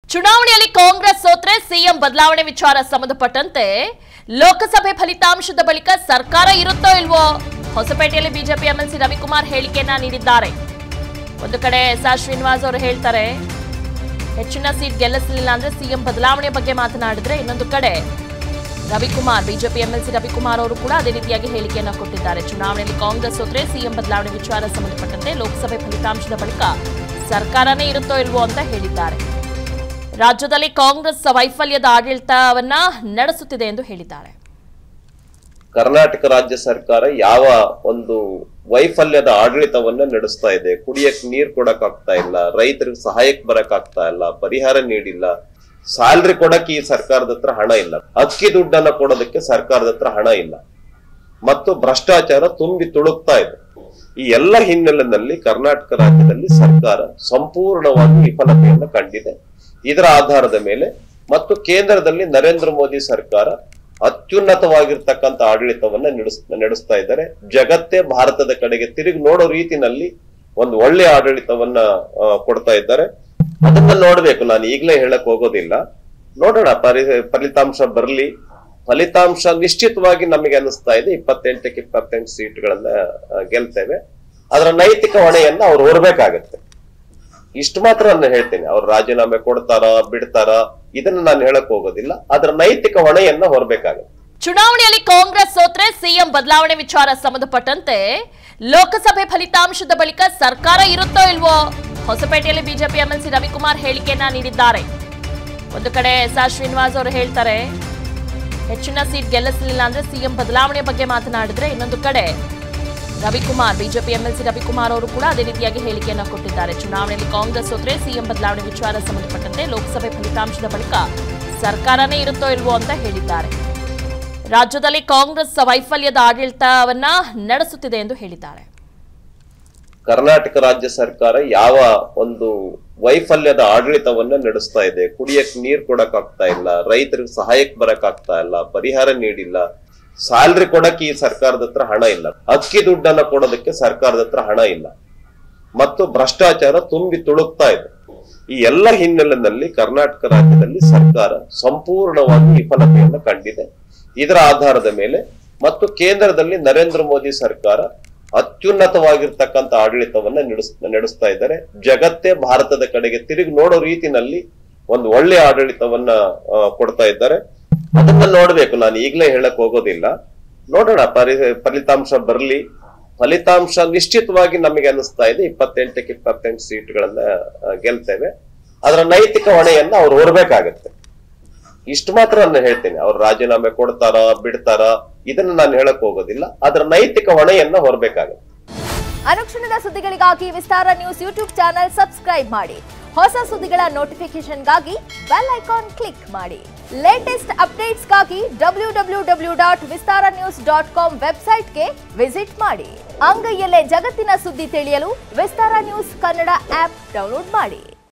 ಚುನಾವಣೆಯಲ್ಲಿ ಕಾಂಗ್ರೆಸ್ ಸೋತ್ರೆ ಸಿಎಂ ಬದಲಾವಣೆ ವಿಚಾರ ಸಂಬಂಧಪಟ್ಟಂತೆ ಲೋಕಸಭೆ ಫಲಿತಾಂಶದ ಬಳಿಕ ಸರ್ಕಾರ ಇರುತ್ತೋ ಇಲ್ವೋ ಹೊಸಪೇಟೆಯಲ್ಲಿ ಬಿಜೆಪಿ ಎಂಎಲ್ಸಿ ರವಿಕುಮಾರ್ ಹೇಳಿಕೆಯನ್ನ ನೀಡಿದ್ದಾರೆ ಒಂದು ಕಡೆ ಎಸ್ ಆರ್ ಶ್ರೀನಿವಾಸ್ ಅವರು ಹೇಳ್ತಾರೆ ಹೆಚ್ಚಿನ ಸೀಟ್ ಗೆಲ್ಲಿಸಲಿಲ್ಲ ಅಂದ್ರೆ ಸಿಎಂ ಬದಲಾವಣೆ ಬಗ್ಗೆ ಮಾತನಾಡಿದ್ರೆ ಇನ್ನೊಂದು ಕಡೆ ರವಿಕುಮಾರ್ ಬಿಜೆಪಿ ಎಂಎಲ್ಸಿ ರವಿಕುಮಾರ್ ಅವರು ಕೂಡ ಅದೇ ರೀತಿಯಾಗಿ ಹೇಳಿಕೆಯನ್ನ ಕೊಟ್ಟಿದ್ದಾರೆ ಚುನಾವಣೆಯಲ್ಲಿ ಕಾಂಗ್ರೆಸ್ ಸೋತ್ರೆ ಸಿಎಂ ಬದಲಾವಣೆ ವಿಚಾರ ಸಂಬಂಧಪಟ್ಟಂತೆ ಲೋಕಸಭೆ ಫಲಿತಾಂಶದ ಬಳಿಕ ಸರ್ಕಾರನೇ ಇರುತ್ತೋ ಇಲ್ವೋ ಅಂತ ಹೇಳಿದ್ದಾರೆ ರಾಜ್ಯದಲ್ಲಿ ಕಾಂಗ್ರೆಸ್ ವೈಫಲ್ಯದ ಆಡಳಿತವನ್ನ ನಡೆಸುತ್ತಿದೆ ಎಂದು ಹೇಳಿದ್ದಾರೆ ಕರ್ನಾಟಕ ರಾಜ್ಯ ಸರ್ಕಾರ ಯಾವ ಒಂದು ವೈಫಲ್ಯದ ಆಡಳಿತವನ್ನ ನಡೆಸ್ತಾ ಇದೆ ಕುಡಿಯಕ್ ನೀರ್ ಕೊಡಕ್ ಆಗ್ತಾ ಇಲ್ಲ ರೈತರಿಗೆ ಸಹಾಯಕ್ ಬರಕ್ ಆಗ್ತಾ ಇಲ್ಲ ಪರಿಹಾರ ನೀಡಿಲ್ಲ ಸ್ಯಾಲ್ರಿ ಕೊಡಕ್ ಈ ಸರ್ಕಾರದ ಹತ್ರ ಹಣ ಇಲ್ಲ ಅಕ್ಕಿ ದುಡ್ಡನ್ನ ಕೊಡೋದಕ್ಕೆ ಸರ್ಕಾರದ ಹತ್ರ ಹಣ ಇಲ್ಲ ಮತ್ತು ಭ್ರಷ್ಟಾಚಾರ ತುಂಬಿ ತುಳುಕ್ತಾ ಇದೆ ಈ ಎಲ್ಲ ಹಿನ್ನೆಲೆಯಲ್ಲಿ ಕರ್ನಾಟಕ ರಾಜ್ಯದಲ್ಲಿ ಸರ್ಕಾರ ಸಂಪೂರ್ಣವಾಗಿ ವಿಫಲತೆಯನ್ನು ಕಂಡಿದೆ ಇದರ ಆಧಾರದ ಮೇಲೆ ಮತ್ತು ಕೇಂದ್ರದಲ್ಲಿ ನರೇಂದ್ರ ಮೋದಿ ಸರ್ಕಾರ ಅತ್ಯುನ್ನತವಾಗಿರ್ತಕ್ಕಂಥ ಆಡಳಿತವನ್ನ ನಡೆಸ್ ನಡೆಸ್ತಾ ಇದ್ದಾರೆ ಜಗತ್ತೇ ಭಾರತದ ಕಡೆಗೆ ತಿರುಗಿ ನೋಡೋ ರೀತಿನಲ್ಲಿ ಒಂದು ಒಳ್ಳೆ ಆಡಳಿತವನ್ನ ಆ, ಕೊಡ್ತಾ ಇದ್ದಾರೆ ಅದನ್ನ ನೋಡ್ಬೇಕು ನಾನು ಈಗಲೇ ಹೇಳಕ್ ಹೋಗೋದಿಲ್ಲ ನೋಡೋಣ ಪರಿ ಫಲಿತಾಂಶ ಬರ್ಲಿ ಫಲಿತಾಂಶ ನಿಶ್ಚಿತವಾಗಿ ನಮಗೆ ಅನಿಸ್ತಾ ಇದೆ ಇಪ್ಪತ್ತೆಂಟಕ್ಕೆ ಇಪ್ಪತ್ತೆಂಟು ಸೀಟ್ಗಳನ್ನ ಆ, ಗೆಲ್ತೇವೆ ಅದರ ನೈತಿಕ ಹೊಣೆಯನ್ನ ಅವ್ರು ಹೊರಬೇಕಾಗತ್ತೆ ಇಷ್ಟು ಮಾತ್ರ ನಾನು ಹೇಳ್ತೇನೆ ಅವ್ರು ರಾಜೀನಾಮೆ ಕೊಡ್ತಾರ ಬಿಡ್ತಾರ ಇದನ್ನ ನಾನು ಹೇಳಕ್ ಹೋಗೋದಿಲ್ಲ ಅದರ ನೈತಿಕ ಹೊಣೆಯನ್ನ ಹೊರಬೇಕಾಗತ್ತೆ ಚುನಾವಣೆಯಲ್ಲಿ ಕಾಂಗ್ರೆಸ್ ಸೋತ್ರೆ ಸಿಎಂ ಬದಲಾವಣೆ ವಿಚಾರ ಸಂಬಂಧಪಟ್ಟಂತೆ ಲೋಕಸಭೆ ಫಲಿತಾಂಶದ ಬಳಿಕ ಸರ್ಕಾರ ಇರುತ್ತೋ ಇಲ್ವೋ ಹೊಸಪೇಟೆಯಲ್ಲಿ ಬಿಜೆಪಿ ಎಂಎಲ್ಸಿ ರವಿಕುಮಾರ್ ಹೇಳಿಕೆಯನ್ನ ನೀಡಿದ್ದಾರೆ ಒಂದು ಕಡೆ ಎಸ್ ಆರ್ ಶ್ರೀನಿವಾಸ್ ಅವರು ಹೇಳ್ತಾರೆ ಹೆಚ್ಚಿನ ಸೀಟ್ ಗೆಲ್ಲಿಸಲಿಲ್ಲ ಅಂದ್ರೆ ಸಿಎಂ ಬದಲಾವಣೆ ಬಗ್ಗೆ ಮಾತನಾಡಿದ್ರೆ ಇನ್ನೊಂದು ಕಡೆ ರವಿಕುಮಾರ್ ಬಿಜೆಪಿ ಎಂಎಲ್ಸಿ ರವಿಕುಮಾರ್ ಅವರು ಕೂಡ ಅದೇ ರೀತಿಯಾಗಿ ಹೇಳಿಕೆಯನ್ನ ಕೊಟ್ಟಿದ್ದಾರೆ ಚುನಾವಣೆಯಲ್ಲಿ ಕಾಂಗ್ರೆಸ್ ಸೋತ್ರೆ ಸಿಎಂ ಬದಲಾವಣೆ ವಿಚಾರ ಸಂಬಂಧಪಟ್ಟಂತೆ ಲೋಕಸಭೆ ಫಲಿತಾಂಶದ ಬಳಿಕ ಸರ್ಕಾರನೇ ಇರುತ್ತೋ ಇಲ್ವೋ ಅಂತ ಹೇಳಿದ್ದಾರೆ ರಾಜ್ಯದಲ್ಲಿ ಕಾಂಗ್ರೆಸ್ ವೈಫಲ್ಯದ ಆಡಳಿತವನ್ನ ನಡೆಸುತ್ತಿದೆ ಎಂದು ಹೇಳಿದ್ದಾರೆ ಕರ್ನಾಟಕ ರಾಜ್ಯ ಸರ್ಕಾರ ಯಾವ ಒಂದು ವೈಫಲ್ಯದ ಆಡಳಿತವನ್ನ ನಡೆಸ್ತಾ ಇದೆ ಕುಡಿಯಕ್ ನೀರ್ ಕೊಡಕ್ ಆಗ್ತಾ ಇಲ್ಲ ರೈತರಿಗೆ ಸಹಾಯಕ್ ಬರಕ್ ಆಗ್ತಾ ಇಲ್ಲ ಪರಿಹಾರ ನೀಡಿಲ್ಲ ಸ್ಯಾಲ್ರಿ ಕೊಡಕ್ ಈ ಸರ್ಕಾರದ ಹತ್ರ ಹಣ ಇಲ್ಲ ಅಕ್ಕಿ ದುಡ್ಡನ್ನ ಕೊಡೋದಕ್ಕೆ ಸರ್ಕಾರದ ಹತ್ರ ಹಣ ಇಲ್ಲ ಮತ್ತು ಭ್ರಷ್ಟಾಚಾರ ತುಂಬಿ ತುಳುಕ್ತಾ ಇದೆ ಈ ಎಲ್ಲ ಹಿನ್ನೆಲೆಯಲ್ಲಿ ಕರ್ನಾಟಕ ರಾಜ್ಯದಲ್ಲಿ ಸರ್ಕಾರ ಸಂಪೂರ್ಣವಾಗಿ ವಿಫಲತೆಯನ್ನ ಕಂಡಿದೆ ಇದರ ಆಧಾರದ ಮೇಲೆ ಮತ್ತು ಕೇಂದ್ರದಲ್ಲಿ ನರೇಂದ್ರ ಮೋದಿ ಸರ್ಕಾರ ಅತ್ಯುನ್ನತವಾಗಿರ್ತಕ್ಕಂಥ ಆಡಳಿತವನ್ನ ನಡೆಸ್ ನಡೆಸ್ತಾ ಇದ್ದಾರೆ ಜಗತ್ತೇ ಭಾರತದ ಕಡೆಗೆ ತಿರುಗಿ ನೋಡೋ ರೀತಿನಲ್ಲಿ ಒಂದು ಒಳ್ಳೆ ಆಡಳಿತವನ್ನ ಆ, ಕೊಡ್ತಾ ಇದ್ದಾರೆ ಅದನ್ನ ನೋಡ್ಬೇಕು ನಾನು ಈಗಲೇ ಹೇಳಕ್ ಹೋಗೋದಿಲ್ಲ ನೋಡೋಣ ಪರಿ ಫಲಿತಾಂಶ ಬರ್ಲಿ ಫಲಿತಾಂಶ ನಿಶ್ಚಿತವಾಗಿ ನಮಗೆ ಅನಿಸ್ತಾ ಇದೆ ಇಪ್ಪತ್ತೆಂಟಕ್ಕೆ ಇಪ್ಪತ್ತೆಂಟು ಸೀಟ್ಗಳನ್ನ ಆ, ಗೆಲ್ತೇವೆ ಅದರ ನೈತಿಕ ಹೊಣೆಯನ್ನ ಅವ್ರು ಹೊರಬೇಕಾಗತ್ತೆ ಇಷ್ಟು ಮಾತ್ರ ನಾನು ಹೇಳ್ತೇನೆ ಅವ್ರು ರಾಜೀನಾಮೆ ಕೊಡ್ತಾರ ಬಿಡ್ತಾರ ಇದನ್ನ ನಾನು ಹೇಳಕ್ ಹೋಗೋದಿಲ್ಲ ಅದರ ನೈತಿಕ ಹೊಣೆಯನ್ನ ಹೊರಬೇಕಾಗತ್ತೆ ಅನುಕ್ಷಣದ ಸುದ್ದಿಗಳಿಗಾಗಿ Vistara news YouTube channel subscribe ಮಾಡಿ ಹೊಸ ಸುದ್ದಿಗಳ ನೋಟಿಫಿಕೇಶನ್ಗಾಗಿ ಬೆಲ್ ಐಕಾನ್ ಕ್ಲಿಕ್ ಮಾಡಿ ಲೇಟೆಸ್ಟ್ ಅಪ್ಡೇಟ್ಸ್ಗಾಗಿ W W W dot Vistara news dot com ವೆಬ್ಸೈಟ್ಗೆ ವಿಸಿಟ್ ಮಾಡಿ ಅಂಗೈಯಲ್ಲೇ ಜಗತ್ತಿನ ಸುದ್ದಿ ತಿಳಿಯಲು Vistara news Kannada app download ಮಾಡಿ